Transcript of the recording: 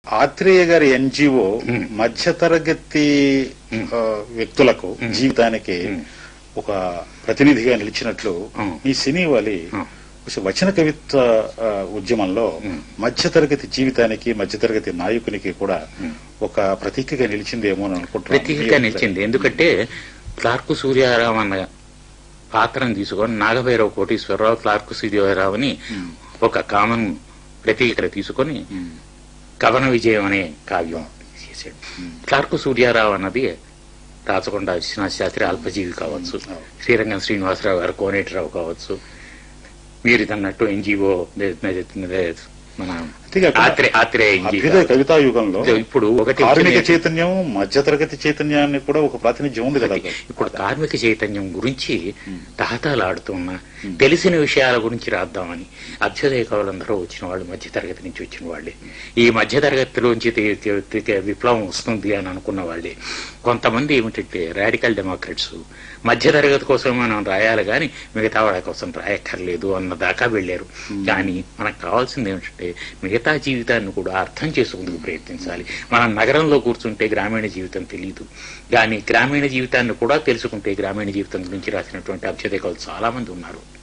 ఆత్రేయ గారి ఎన్జిఓ మధ్యతరగతి ఆ, వ్యక్తులకు జీవితానికి ఒక ప్రతినిధిగా నిలిచినట్లు Mm. ఈ సినీవాలి Mm. కొంచెం వచన కవిత్వ ఆ, ఉద్యమంలో మధ్యతరగతి జీవితానికి మధ్యతరగతి నాయకునికి కూడా ఒక ప్రతీకగా నిలిచిందేమో అని అనుకుంటున్నాను ప్రతీకగా నిలిచింది ఎందుకంటే క్లార్కు సూర్యారావు అన్న పాత్రను తీసుకొని నాగభైరవ కోటీశ్వరరావు క్లార్కు సూర్యారావుని ఒక కామన్ ప్రతీకగా తీసుకొని కవన విజయం అనే కావ్యం చేశాడు క్లార్కు సూర్యారావు అన్నది రాచకొండ విశ్వనాథ శాస్త్రి అల్పజీవి కావచ్చు శ్రీరంగం శ్రీనివాసరావు గారు కోనేటిరావు కావచ్చు మీరు అన్నట్టు ఎన్జిఓ మన అంతేకాకుండా ఆత్రే ఆత్రేయ ఎన్జిఓ అభ్యుదయ కవితా యుగంలో ఇప్పుడు ఒకటి కార్మిక చైతన్యం మధ్యతరగతి చైతన్యాన్ని కూడా ఒక ప్రాతినిధ్యం ఉంది కదా ఇప్పుడు కార్మిక చైతన్యం గురించి తహతాలాడుతున్న తెలిసిన విషయాల గురించి రాద్దామని అభ్యుదయ కవులందరూ వచ్చిన వాళ్ళు మధ్య తరగతి నుంచి వచ్చిన వాళ్ళే ఈ మధ్య తరగతిలోంచి తే- తే- తే- విప్లవం వస్తుంది అని అనుకున్న వాళ్ళే కొంతమంది ఏమిటంటే రాడికల్ డెమోక్రట్స్ మధ్య తరగతి కోసం మనం రాయాలి కానీ మిగతా వాళ్ళ కోసం రాయక్కర్లేదు అన్న దాకా వెళ్ళారు కానీ మనకు కావాల్సింది ఏమిటంటే మిగతా జీవితాన్ని కూడా అర్థం చేసుకుందుకు ప్రయత్నించాలి మనం నగరంలో కూర్చుంటే గ్రామీణ జీవితం తెలియదు కానీ గ్రామీణ జీవితాన్ని కూడా తెలుసుకుంటే గ్రామీణ జీవితం గురించి రాసినటువంటి అభ్యుదయ కవులు చాలా మంది ఉన్నారు